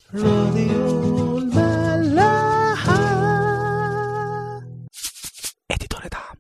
راديو الملاحة اديتور دعم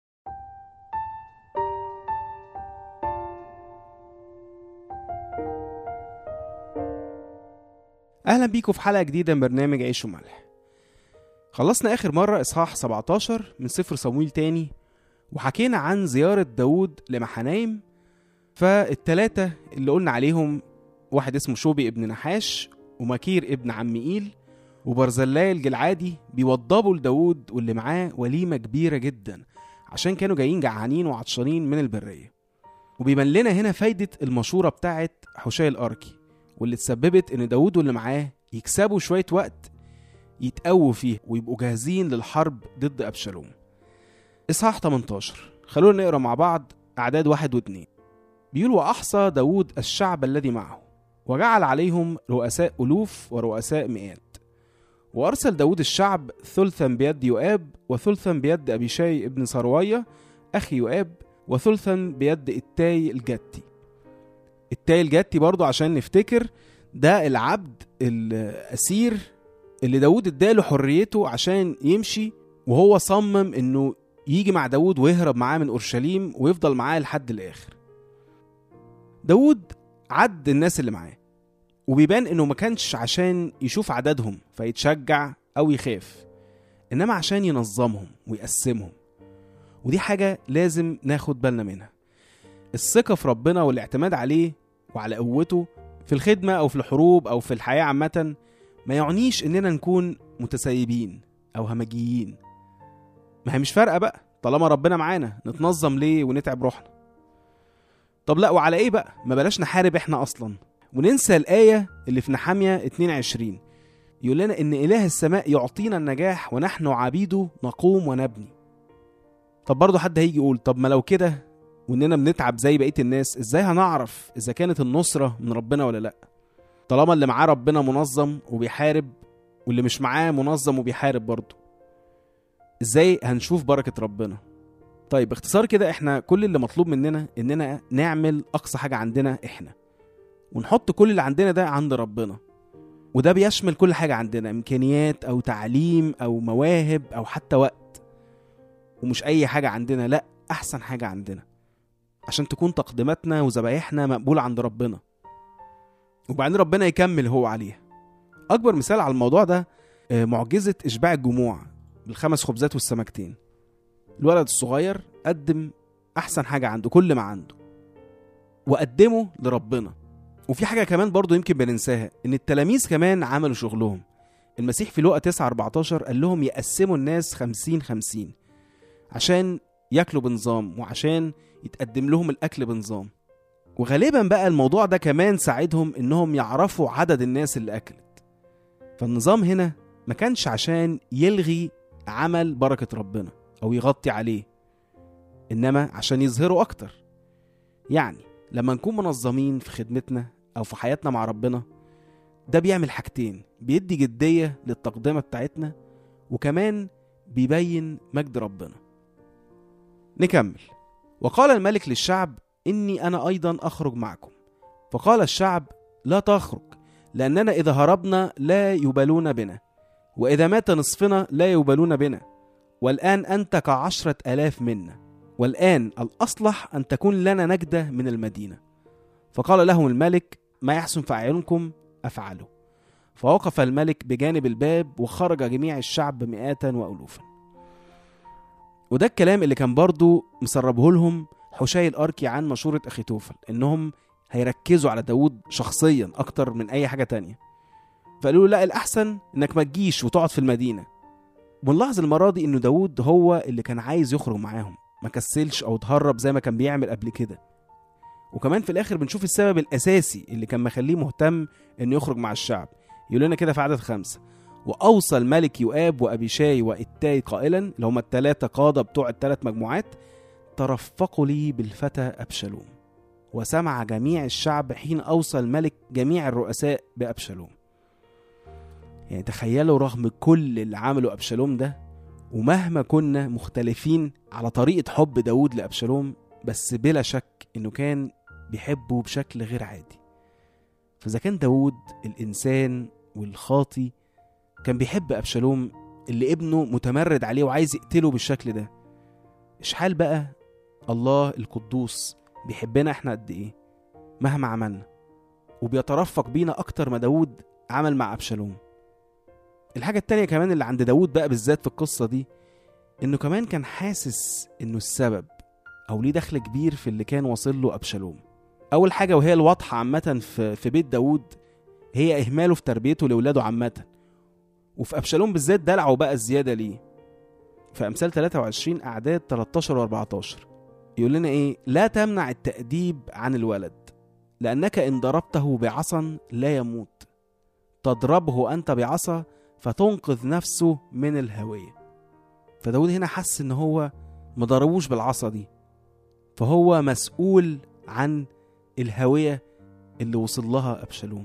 اهلا بيكم في حلقه جديده من برنامج عيش وملح خلصنا اخر مره اصحاح 17 من سفر صمويل تاني وحكينا عن زياره داوود لمحنايم فالتلاتة اللي قلنا عليهم واحد اسمه شوبي ابن نحاش ومكير ابن عمئيل وبرزلاي الجلعادي بيوضبوا لداود واللي معاه وليمة كبيرة جدا عشان كانوا جايين جعانين وعطشانين من البرية وبيبان لنا هنا فايدة المشورة بتاعت حشاي الأركي واللي تسببت إن داود واللي معاه يكسبوا شوية وقت يتقووا فيه ويبقوا جاهزين للحرب ضد أبشالوم إصحاح 18 خلونا نقرا مع بعض أعداد واحد واتنين بيقول وأحصى داود الشعب الذي معه وجعل عليهم رؤساء ألوف ورؤساء مئات وأرسل داود الشعب ثلثا بيد يؤاب وثلثا بيد أبيشاي ابن سروية أخي يؤاب وثلثا بيد التاي الجتي التاي الجتي برضو عشان نفتكر ده العبد الأسير اللي داود اداله حريته عشان يمشي وهو صمم انه يجي مع داود ويهرب معاه من اورشليم ويفضل معاه لحد الاخر داود عد الناس اللي معاه وبيبان انه ما كانش عشان يشوف عددهم فيتشجع او يخاف انما عشان ينظمهم ويقسمهم ودي حاجة لازم ناخد بالنا منها الثقة في ربنا والاعتماد عليه وعلى قوته في الخدمة أو في الحروب أو في الحياة عامة ما يعنيش إننا نكون متسيبين أو همجيين ما هي مش فارقة بقى طالما ربنا معانا نتنظم ليه ونتعب روحنا طب لا وعلى ايه بقى ما بلاش نحارب احنا اصلا وننسى الآية اللي في نحامية 22 يقول لنا إن إله السماء يعطينا النجاح ونحن عبيده نقوم ونبني طب برضه حد هيجي يقول طب ما لو كده وإننا بنتعب زي بقية الناس إزاي هنعرف إذا كانت النصرة من ربنا ولا لأ طالما اللي معاه ربنا منظم وبيحارب واللي مش معاه منظم وبيحارب برضه إزاي هنشوف بركة ربنا طيب باختصار كده احنا كل اللي مطلوب مننا اننا نعمل اقصى حاجة عندنا احنا ونحط كل اللي عندنا ده عند ربنا وده بيشمل كل حاجة عندنا إمكانيات أو تعليم أو مواهب أو حتى وقت ومش أي حاجة عندنا لأ أحسن حاجة عندنا عشان تكون تقديماتنا وذبايحنا مقبولة عند ربنا وبعدين ربنا يكمل هو عليها أكبر مثال على الموضوع ده آه، معجزة إشباع الجموع بالخمس خبزات والسمكتين الولد الصغير قدم أحسن حاجة عنده كل ما عنده وقدمه لربنا وفي حاجة كمان برضو يمكن بننساها إن التلاميذ كمان عملوا شغلهم المسيح في لوقا 9 14 قال لهم يقسموا الناس 50 50 عشان ياكلوا بنظام وعشان يتقدم لهم الأكل بنظام وغالبا بقى الموضوع ده كمان ساعدهم إنهم يعرفوا عدد الناس اللي أكلت فالنظام هنا ما كانش عشان يلغي عمل بركة ربنا أو يغطي عليه إنما عشان يظهروا أكتر يعني لما نكون منظمين في خدمتنا أو في حياتنا مع ربنا ده بيعمل حاجتين بيدي جدية للتقدمة بتاعتنا وكمان بيبين مجد ربنا نكمل وقال الملك للشعب إني أنا أيضا أخرج معكم فقال الشعب لا تخرج لأننا إذا هربنا لا يبالون بنا وإذا مات نصفنا لا يبالون بنا والآن أنت كعشرة آلاف منا والآن الأصلح أن تكون لنا نجدة من المدينة فقال لهم الملك ما يحسن في أعينكم أفعله فوقف الملك بجانب الباب وخرج جميع الشعب مئات وألوفا وده الكلام اللي كان برضو مسربه لهم حشاي الأركي عن مشورة أخيتوفل إنهم هيركزوا على داود شخصيا أكتر من أي حاجة تانية فقالوا له لا الأحسن إنك ما تجيش وتقعد في المدينة ونلاحظ المرة دي إنه داود هو اللي كان عايز يخرج معاهم ما كسلش أو اتهرب زي ما كان بيعمل قبل كده وكمان في الآخر بنشوف السبب الأساسي اللي كان مخليه مهتم إنه يخرج مع الشعب يقول لنا كده في عدد خمسة وأوصى الملك يؤاب وأبيشاي وإتاي قائلا اللي هما التلاتة قادة بتوع التلات مجموعات ترفقوا لي بالفتى أبشالوم وسمع جميع الشعب حين أوصى الملك جميع الرؤساء بأبشالوم يعني تخيلوا رغم كل اللي عمله أبشالوم ده ومهما كنا مختلفين على طريقة حب داود لأبشالوم بس بلا شك إنه كان بيحبه بشكل غير عادي فإذا كان داود الإنسان والخاطي كان بيحب أبشالوم اللي ابنه متمرد عليه وعايز يقتله بالشكل ده إشحال بقى الله القدوس بيحبنا احنا قد ايه مهما عملنا وبيترفق بينا أكتر ما داود عمل مع أبشالوم الحاجة التانية كمان اللي عند داود بقى بالذات في القصة دي إنه كمان كان حاسس إنه السبب أو ليه دخل كبير في اللي كان واصل له أبشالوم أول حاجة وهي الواضحة عامة في, في بيت داود هي إهماله في تربيته لأولاده عامة وفي أبشالوم بالذات دلعه بقى الزيادة ليه في أمثال 23 أعداد 13 و 14 يقول لنا إيه لا تمنع التأديب عن الولد لأنك إن ضربته بعصا لا يموت تضربه أنت بعصا فتنقذ نفسه من الهوية فداود هنا حس إن هو مضربوش بالعصا دي فهو مسؤول عن الهوية اللي وصل لها أبشالوم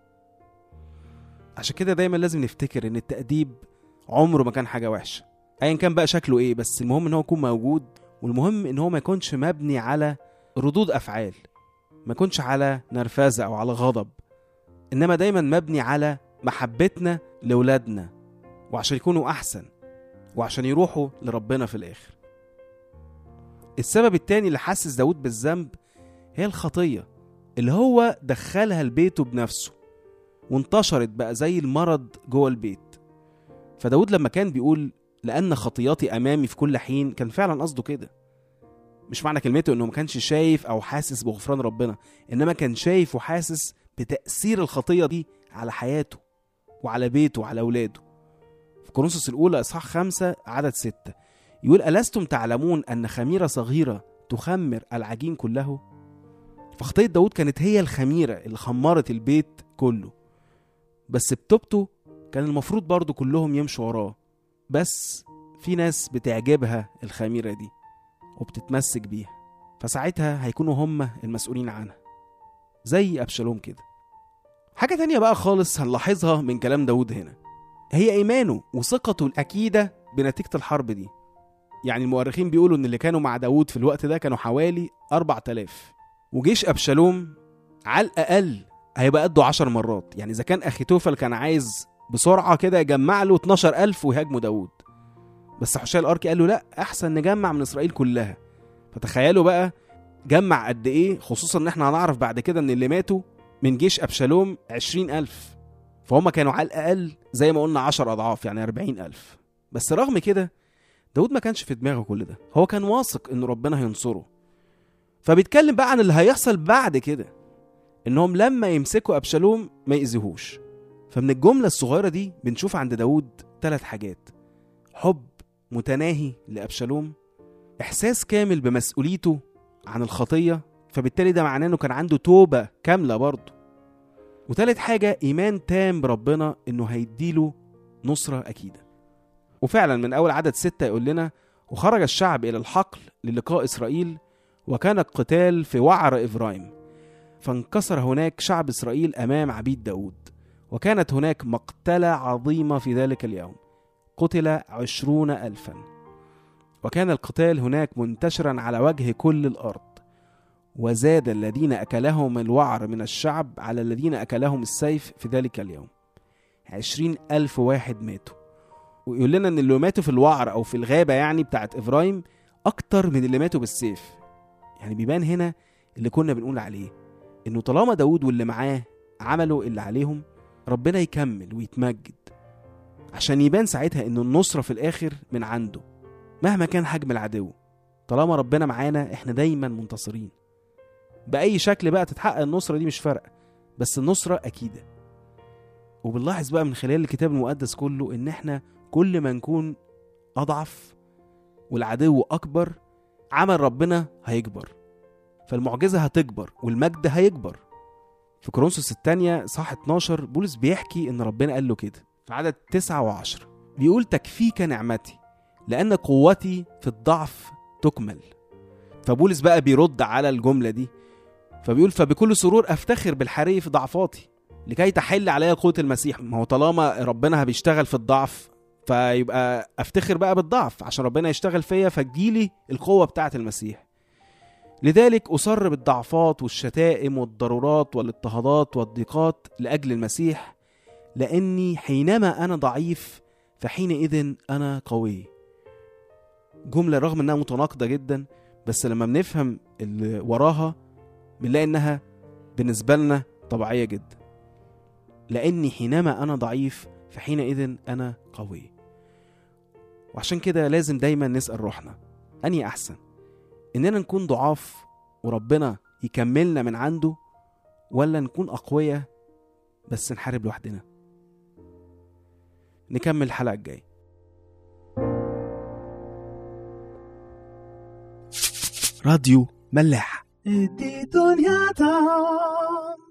عشان كده دايما لازم نفتكر إن التأديب عمره ما كان حاجة وحشة أيا كان بقى شكله إيه بس المهم إن هو يكون موجود والمهم إن هو ما يكونش مبني على ردود أفعال ما يكونش على نرفزة أو على غضب إنما دايما مبني على محبتنا لولادنا وعشان يكونوا أحسن وعشان يروحوا لربنا في الآخر السبب التاني اللي حسس داود بالذنب هي الخطية اللي هو دخلها لبيته بنفسه وانتشرت بقى زي المرض جوه البيت فداود لما كان بيقول لأن خطياتي أمامي في كل حين كان فعلا قصده كده مش معنى كلمته انه ما كانش شايف او حاسس بغفران ربنا انما كان شايف وحاسس بتأثير الخطية دي على حياته وعلى بيته وعلى اولاده في كورنثوس الاولى اصحاح خمسة عدد ستة يقول ألستم تعلمون أن خميرة صغيرة تخمر العجين كله فخطية داود كانت هي الخميرة اللي خمرت البيت كله بس بتوبته كان المفروض برضو كلهم يمشوا وراه بس في ناس بتعجبها الخميرة دي وبتتمسك بيها فساعتها هيكونوا هم المسؤولين عنها زي أبشالوم كده حاجة تانية بقى خالص هنلاحظها من كلام داود هنا هي إيمانه وثقته الأكيدة بنتيجة الحرب دي يعني المؤرخين بيقولوا إن اللي كانوا مع داود في الوقت ده كانوا حوالي 4000 وجيش أبشالوم على الأقل هيبقى قده 10 مرات يعني إذا كان أخيتوفل كان عايز بسرعة كده يجمع له 12000 ويهاجموا داود بس حشاي الاركي قال له لا احسن نجمع من اسرائيل كلها فتخيلوا بقى جمع قد ايه خصوصا ان احنا هنعرف بعد كده ان اللي ماتوا من جيش ابشالوم عشرين ألف فهم كانوا على الاقل زي ما قلنا عشر اضعاف يعني أربعين ألف بس رغم كده داود ما كانش في دماغه كل ده هو كان واثق ان ربنا هينصره فبيتكلم بقى عن اللي هيحصل بعد كده انهم لما يمسكوا ابشالوم ما يأذيهوش فمن الجملة الصغيرة دي بنشوف عند داود ثلاث حاجات حب متناهي لأبشالوم إحساس كامل بمسؤوليته عن الخطية فبالتالي ده معناه إنه كان عنده توبة كاملة برضه وتالت حاجة إيمان تام بربنا إنه هيديله نصرة أكيدة وفعلا من أول عدد ستة يقول لنا وخرج الشعب إلى الحقل للقاء إسرائيل وكان القتال في وعر إفرايم فانكسر هناك شعب إسرائيل أمام عبيد داود وكانت هناك مقتلة عظيمة في ذلك اليوم قتل عشرون ألفا وكان القتال هناك منتشرا على وجه كل الأرض وزاد الذين أكلهم الوعر من الشعب على الذين أكلهم السيف في ذلك اليوم عشرين ألف واحد ماتوا ويقول لنا إن اللي ماتوا في الوعر أو في الغابة يعني بتاعت إبراهيم أكتر من اللي ماتوا بالسيف يعني بيبان هنا اللي كنا بنقول عليه إنه طالما داود واللي معاه عملوا اللي عليهم ربنا يكمل ويتمجد عشان يبان ساعتها إن النصرة في الآخر من عنده مهما كان حجم العدو طالما ربنا معانا احنا دايما منتصرين بأي شكل بقى تتحقق النصرة دي مش فارقة بس النصرة أكيدة وبنلاحظ بقى من خلال الكتاب المقدس كله إن احنا كل ما نكون أضعف والعدو أكبر عمل ربنا هيكبر فالمعجزة هتكبر والمجد هيكبر في كورنثوس الثانية صح 12 بولس بيحكي إن ربنا قال له كده في عدد 9 و10 بيقول تكفيك نعمتي لأن قوتي في الضعف تكمل فبولس بقى بيرد على الجملة دي فبيقول فبكل سرور أفتخر بالحري في ضعفاتي لكي تحل عليا قوة المسيح ما هو طالما ربنا بيشتغل في الضعف فيبقى افتخر بقى بالضعف عشان ربنا يشتغل فيا فتجيلي القوة بتاعة المسيح لذلك أصر بالضعفات والشتائم والضرورات والاضطهادات والضيقات لأجل المسيح لاني حينما انا ضعيف فحينئذ انا قوي جمله رغم انها متناقضه جدا بس لما بنفهم اللي وراها بنلاقي انها بالنسبه لنا طبيعيه جدا لاني حينما انا ضعيف فحينئذ انا قوي وعشان كده لازم دايما نسال روحنا اني احسن اننا نكون ضعاف وربنا يكملنا من عنده ولا نكون اقوياء بس نحارب لوحدنا نكمل الحلقه الجايه راديو ملاح دي دنيا طعم